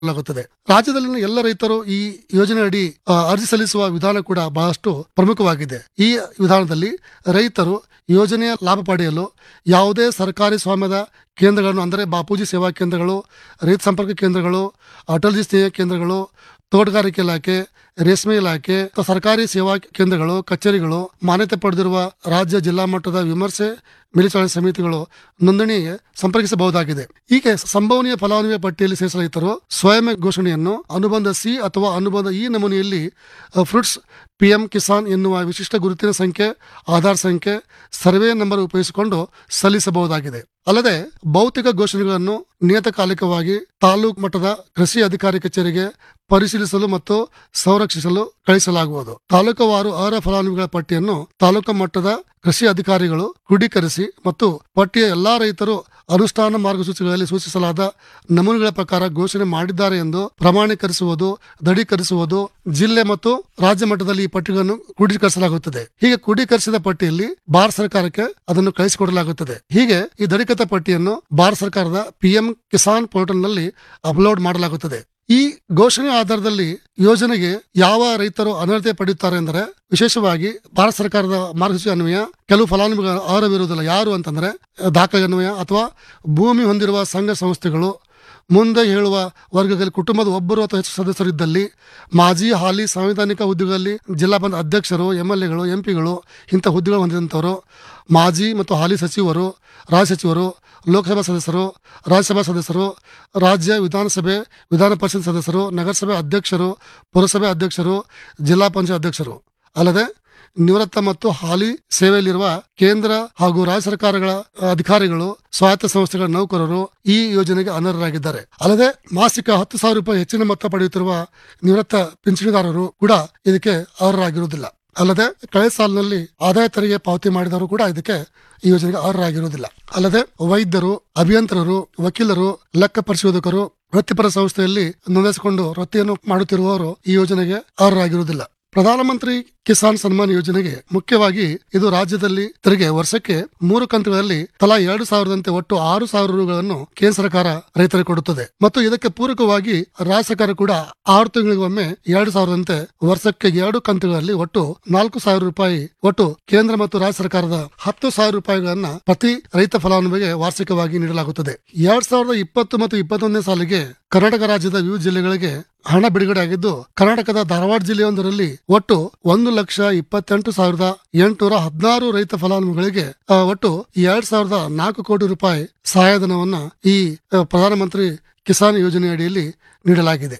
ಲಾಗುತ್ತದೆ ರಾಜ್ಯದಲ್ಲಿನ ಎಲ್ಲ ರೈತರು ಈ ಯೋಜನೆ ಅಡಿ ಆ, ಅರ್ಜಿ ಸಲ್ಲಿಸುವ ವಿಧಾನ ಕೂಡ ಬಹಳಷ್ಟು ಪ್ರಮುಖವಾಗಿದೆ ಈ ವಿಧಾನದಲ್ಲಿ ರೈತರು ಯೋಜನೆಯ ಲಾಭ ಪಡೆಯಲು ಯಾವುದೇ ಸರ್ಕಾರಿ ಸ್ವಾಮ್ಯದ ಕೇಂದ್ರಗಳನ್ನು ಅಂದರೆ ಬಾಪೂಜಿ ಸೇವಾ ಕೇಂದ್ರಗಳು ರೈತ ಸಂಪರ್ಕ ಕೇಂದ್ರಗಳು ಅಟಲ್ಜಿ ಸ್ನೇಹ ಕೇಂದ್ರಗಳು ತೋಟಗಾರಿಕೆ ಇಲಾಖೆ ರೇಷ್ಮೆ ಇಲಾಖೆ ಅಥವಾ ಸರ್ಕಾರಿ ಸೇವಾ ಕೇಂದ್ರಗಳು ಕಚೇರಿಗಳು ಮಾನ್ಯತೆ ಪಡೆದಿರುವ ರಾಜ್ಯ ಜಿಲ್ಲಾ ಮಟ್ಟದ ವಿಮರ್ಶೆ ಮೇಲ್ವಿಚಾರಣೆ ಸಮಿತಿಗಳು ನೋಂದಣಿಗೆ ಸಂಪರ್ಕಿಸಬಹುದಾಗಿದೆ ಹೀಗೆ ಸಂಭವನೀಯ ಫಲಾನುಭವಿ ಪಟ್ಟಿಯಲ್ಲಿ ಸೇರಿಸ ರೈತರು ಸ್ವಯಂ ಘೋಷಣೆಯನ್ನು ಅನುಬಂಧ ಸಿ ಅಥವಾ ಅನುಬಂಧ ಈ ನಮೂನೆಯಲ್ಲಿ ಫ್ರೂಟ್ಸ್ ಪಿಎಂ ಕಿಸಾನ್ ಎನ್ನುವ ವಿಶಿಷ್ಟ ಗುರುತಿನ ಸಂಖ್ಯೆ ಆಧಾರ್ ಸಂಖ್ಯೆ ಸರ್ವೆ ನಂಬರ್ ಉಪಯೋಗಿಸಿಕೊಂಡು ಸಲ್ಲಿಸಬಹುದಾಗಿದೆ ಅಲ್ಲದೆ ಭೌತಿಕ ಘೋಷಣೆಗಳನ್ನು ನಿಯತಕಾಲಿಕವಾಗಿ ತಾಲೂಕು ಮಟ್ಟದ ಕೃಷಿ ಅಧಿಕಾರಿ ಕಚೇರಿಗೆ ಪರಿಶೀಲಿಸಲು ಮತ್ತು ಸಂರಕ್ಷಿಸಲು ಕಳಿಸಲಾಗುವುದು ತಾಲೂಕುವಾರು ಅರ್ಹ ಫಲಾನುಭವಿಗಳ ಪಟ್ಟಿಯನ್ನು ತಾಲೂಕು ಮಟ್ಟದ ಕೃಷಿ ಅಧಿಕಾರಿಗಳು ಕ್ರೋಢೀಕರಿಸಿ ಮತ್ತು ಪಟ್ಟಿಯ ಎಲ್ಲಾ ರೈತರು ಅನುಷ್ಠಾನ ಮಾರ್ಗಸೂಚಿಗಳಲ್ಲಿ ಸೂಚಿಸಲಾದ ನಮೂನೆಗಳ ಪ್ರಕಾರ ಘೋಷಣೆ ಮಾಡಿದ್ದಾರೆ ಎಂದು ಪ್ರಮಾಣೀಕರಿಸುವುದು ದೃಢೀಕರಿಸುವುದು ಜಿಲ್ಲೆ ಮತ್ತು ರಾಜ್ಯ ಮಟ್ಟದಲ್ಲಿ ಈ ಪಟ್ಟಿಗಳನ್ನು ಕ್ರೋಢೀಕರಿಸಲಾಗುತ್ತದೆ ಹೀಗೆ ಕ್ರೋಢೀಕರಿಸಿದ ಪಟ್ಟಿಯಲ್ಲಿ ಭಾರತ ಸರ್ಕಾರಕ್ಕೆ ಅದನ್ನು ಕಳಿಸಿಕೊಡಲಾಗುತ್ತದೆ ಹೀಗೆ ಈ ದೃಢೀಕೃತ ಪಟ್ಟಿಯನ್ನು ಭಾರತ ಸರ್ಕಾರದ ಪಿಎಂ ಕಿಸಾನ್ ಪೋರ್ಟಲ್ನಲ್ಲಿ ಅಪ್ಲೋಡ್ ಮಾಡಲಾಗುತ್ತದೆ ಈ ಘೋಷಣೆ ಆಧಾರದಲ್ಲಿ ಯೋಜನೆಗೆ ಯಾವ ರೈತರು ಅನರ್ಹತೆ ಪಡೆಯುತ್ತಾರೆ ಎಂದರೆ ವಿಶೇಷವಾಗಿ ಭಾರತ ಸರ್ಕಾರದ ಮಾರ್ಗಸೂಚಿ ಅನ್ವಯ ಕೆಲವು ಫಲಾನುಭವಿಗಳು ಅರ್ಹವಿರುವುದಿಲ್ಲ ಯಾರು ಅಂತಂದ್ರೆ ದಾಖಲೆ ಅನ್ವಯ ಅಥವಾ ಭೂಮಿ ಹೊಂದಿರುವ ಸಂಘ ಸಂಸ್ಥೆಗಳು ಮುಂದೆ ಹೇಳುವ ವರ್ಗದಲ್ಲಿ ಕುಟುಂಬದ ಒಬ್ಬರು ಅಥವಾ ಹೆಚ್ಚು ಸದಸ್ಯರಿದ್ದಲ್ಲಿ ಮಾಜಿ ಹಾಲಿ ಸಾಂವಿಧಾನಿಕ ಹುದ್ದೆಗಳಲ್ಲಿ ಜಿಲ್ಲಾ ಪಂಚಾಯತ್ ಅಧ್ಯಕ್ಷರು ಎಂ ಎಲ್ ಎಗಳು ಎಂಪಿಗಳು ಇಂಥ ಹುದ್ದೆಗಳು ಹೊಂದಿದಂಥವರು ಮಾಜಿ ಮತ್ತು ಹಾಲಿ ಸಚಿವರು ರಾಜ್ಯ ಸಚಿವರು ಲೋಕಸಭಾ ಸದಸ್ಯರು ರಾಜ್ಯಸಭಾ ಸದಸ್ಯರು ರಾಜ್ಯ ವಿಧಾನಸಭೆ ವಿಧಾನ ಪರಿಷತ್ ಸದಸ್ಯರು ನಗರಸಭೆ ಅಧ್ಯಕ್ಷರು ಪುರಸಭೆ ಅಧ್ಯಕ್ಷರು ಜಿಲ್ಲಾ ಪಂಚಾಯತ್ ಅಧ್ಯಕ್ಷರು ಅಲ್ಲದೆ ನಿವೃತ್ತ ಮತ್ತು ಹಾಲಿ ಸೇವೆಯಲ್ಲಿರುವ ಕೇಂದ್ರ ಹಾಗೂ ರಾಜ್ಯ ಸರ್ಕಾರಗಳ ಅಧಿಕಾರಿಗಳು ಸ್ವಾಯತ್ತ ಸಂಸ್ಥೆಗಳ ನೌಕರರು ಈ ಯೋಜನೆಗೆ ಅನರ್ಹರಾಗಿದ್ದಾರೆ ಅಲ್ಲದೆ ಮಾಸಿಕ ಹತ್ತು ಸಾವಿರ ರೂಪಾಯಿ ಹೆಚ್ಚಿನ ಮೊತ್ತ ಪಡೆಯುತ್ತಿರುವ ನಿವೃತ್ತ ಪಿಂಚಣಿದಾರರು ಕೂಡ ಇದಕ್ಕೆ ಅರ್ಹರಾಗಿರುವುದಿಲ್ಲ ಅಲ್ಲದೆ ಕಳೆದ ಸಾಲಿನಲ್ಲಿ ಆದಾಯ ತೆರಿಗೆ ಪಾವತಿ ಮಾಡಿದವರು ಕೂಡ ಇದಕ್ಕೆ ಈ ಯೋಜನೆಗೆ ಅರ್ಹರಾಗಿರುವುದಿಲ್ಲ ಅಲ್ಲದೆ ವೈದ್ಯರು ಅಭಿಯಂತರರು ವಕೀಲರು ಲೆಕ್ಕ ಪರಿಶೋಧಕರು ವೃತ್ತಿಪರ ಸಂಸ್ಥೆಯಲ್ಲಿ ನೋಂದಾಯಿಸಿಕೊಂಡು ವೃತ್ತಿಯನ್ನು ಮಾಡುತ್ತಿರುವವರು ಈ ಯೋಜನೆಗೆ ಅರ್ಹರಾಗಿರುವುದಿಲ್ಲ ಪ್ರಧಾನಮಂತ್ರಿ ಕಿಸಾನ್ ಸನ್ಮಾನ್ ಯೋಜನೆಗೆ ಮುಖ್ಯವಾಗಿ ಇದು ರಾಜ್ಯದಲ್ಲಿ ತೆರಿಗೆ ವರ್ಷಕ್ಕೆ ಮೂರು ಕಂತುಗಳಲ್ಲಿ ತಲಾ ಎರಡು ಸಾವಿರದಂತೆ ಒಟ್ಟು ಆರು ಸಾವಿರ ರೂಗಳನ್ನು ಕೇಂದ್ರ ಸರ್ಕಾರ ರೈತರಿಗೆ ಕೊಡುತ್ತದೆ ಮತ್ತು ಇದಕ್ಕೆ ಪೂರಕವಾಗಿ ರಾಜ್ಯ ಸರ್ಕಾರ ಕೂಡ ಆರು ತಿಂಗಳಿಗೊಮ್ಮೆ ಎರಡು ಸಾವಿರದಂತೆ ವರ್ಷಕ್ಕೆ ಎರಡು ಕಂತುಗಳಲ್ಲಿ ಒಟ್ಟು ನಾಲ್ಕು ಸಾವಿರ ರೂಪಾಯಿ ಒಟ್ಟು ಕೇಂದ್ರ ಮತ್ತು ರಾಜ್ಯ ಸರ್ಕಾರದ ಹತ್ತು ಸಾವಿರ ರೂಪಾಯಿಗಳನ್ನ ಪ್ರತಿ ರೈತ ಫಲಾನುಭವಿಗೆ ವಾರ್ಷಿಕವಾಗಿ ನೀಡಲಾಗುತ್ತದೆ ಎರಡ್ ಸಾವಿರದ ಇಪ್ಪತ್ತು ಮತ್ತು ಇಪ್ಪತ್ತೊಂದನೇ ಸಾಲಿಗೆ ಕರ್ನಾಟಕ ರಾಜ್ಯದ ವಿವಿಧ ಜಿಲ್ಲೆಗಳಿಗೆ ಹಣ ಬಿಡುಗಡೆ ಆಗಿದ್ದು ಕರ್ನಾಟಕದ ಧಾರವಾಡ ಜಿಲ್ಲೆಯೊಂದರಲ್ಲಿ ಒಟ್ಟು ಒಂದು ಲಕ್ಷ ಇಪ್ಪತ್ತೆಂಟು ಸಾವಿರದ ಎಂಟುನೂರ ಹದಿನಾರು ರೈತ ಫಲಾನುಭವಿಗಳಿಗೆ ಆ, ಒಟ್ಟು ಎರಡ್ ಸಾವಿರದ ನಾಲ್ಕು ಕೋಟಿ ರೂಪಾಯಿ ಸಹಾಯಧನವನ್ನ ಈ ಆ, ಪ್ರಧಾನಮಂತ್ರಿ ಕಿಸಾನ್ ಯೋಜನೆ ಅಡಿಯಲ್ಲಿ ನೀಡಲಾಗಿದೆ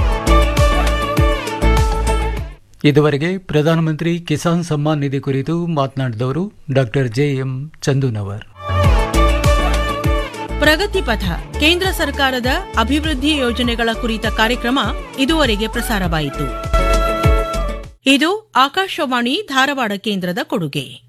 ಇದುವರೆಗೆ ಪ್ರಧಾನಮಂತ್ರಿ ಕಿಸಾನ್ ಸಮ್ಮಾನ್ ನಿಧಿ ಕುರಿತು ಮಾತನಾಡಿದವರು doctor J M Chandunavar Pragati Patha ಕೇಂದ್ರ ಸರ್ಕಾರದ ಅಭಿವೃದ್ಧಿ ಯೋಜನೆಗಳ ಕುರಿತ ಕಾರ್ಯಕ್ರಮ ಇದುವರೆಗೆ ಪ್ರಸಾರವಾಯಿತು ಇದು ಆಕಾಶವಾಣಿ ಧಾರವಾಡ ಕೇಂದ್ರದ ಕೊಡುಗೆ